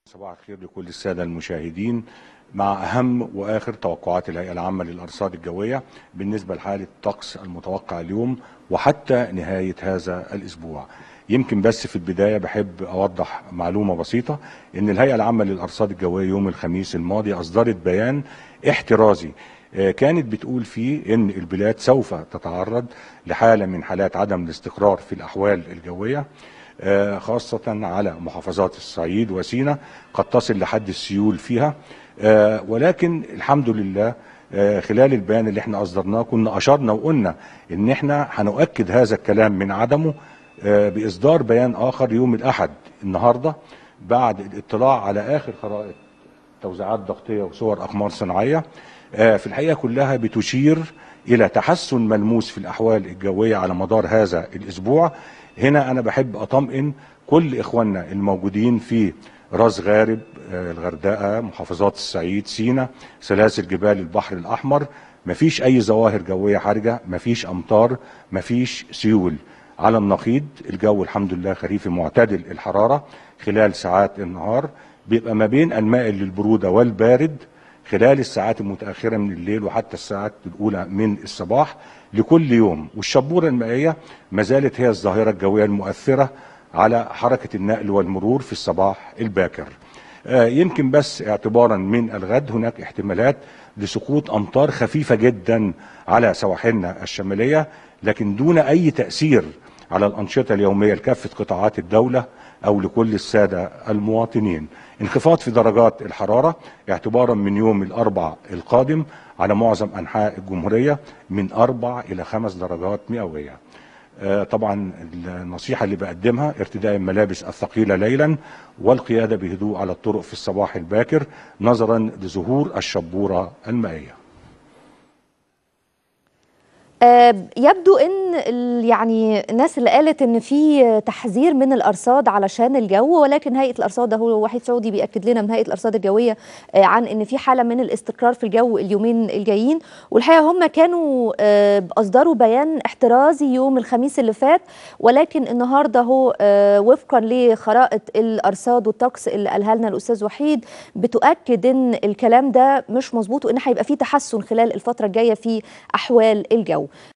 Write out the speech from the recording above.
صباح الخير لكل السادة المشاهدين مع أهم وآخر توقعات الهيئة العامة للأرصاد الجوية بالنسبة لحالة الطقس المتوقع اليوم وحتى نهاية هذا الأسبوع يمكن بس في البداية بحب أوضح معلومة بسيطة إن الهيئة العامة للأرصاد الجوية يوم الخميس الماضي أصدرت بيان احترازي آه، كانت بتقول فيه ان البلاد سوف تتعرض لحاله من حالات عدم الاستقرار في الاحوال الجويه آه، خاصه على محافظات الصعيد وسيناء قد تصل لحد السيول فيها آه، ولكن الحمد لله آه، خلال البيان اللي احنا اصدرناه كنا اشرنا وقلنا ان احنا هنؤكد هذا الكلام من عدمه آه، باصدار بيان اخر يوم الاحد النهارده بعد الاطلاع على اخر خرائط توزيعات ضغطيه وصور اقمار صناعيه آه، في الحقيقه كلها بتشير الى تحسن ملموس في الاحوال الجويه على مدار هذا الاسبوع هنا انا بحب اطمئن كل اخواننا الموجودين في راس غارب آه، الغردقه محافظات الصعيد سينا سلاسل جبال البحر الاحمر مفيش اي ظواهر جويه حرجه مفيش امطار مفيش سيول على النقيض الجو الحمد لله خريفي معتدل الحراره خلال ساعات النهار بيبقى ما بين المائل للبروده والبارد خلال الساعات المتأخرة من الليل وحتى الساعات الأولى من الصباح لكل يوم والشبورة المائية ما زالت هي الظاهرة الجوية المؤثرة على حركة النقل والمرور في الصباح الباكر آه، يمكن بس اعتبارا من الغد هناك احتمالات لسقوط أمطار خفيفة جدا على سواحلنا الشمالية لكن دون أي تأثير على الأنشطة اليومية لكافة قطاعات الدولة أو لكل السادة المواطنين انخفاض في درجات الحرارة اعتبارا من يوم الأربع القادم على معظم أنحاء الجمهورية من أربع إلى خمس درجات مئوية آه، طبعا النصيحة اللي بقدمها ارتداء الملابس الثقيلة ليلا والقيادة بهدوء على الطرق في الصباح الباكر نظرا لظهور الشبورة المائية آه، يبدو ان ال- يعني الناس اللي قالت ان في تحذير من الارصاد علشان الجو ولكن هيئه الارصاد هو وحيد سعودي بياكد لنا من هيئه الارصاد الجويه آه، عن ان في حاله من الاستقرار في الجو اليومين الجايين والحقيقه هم كانوا آه، اصدروا بيان احترازي يوم الخميس اللي فات ولكن النهارده هو آه، وفقا لخرائط الارصاد والطقس اللي قالها لنا الاستاذ وحيد بتؤكد ان الكلام ده مش مظبوط وان هيبقى في تحسن خلال الفتره الجايه في احوال الجو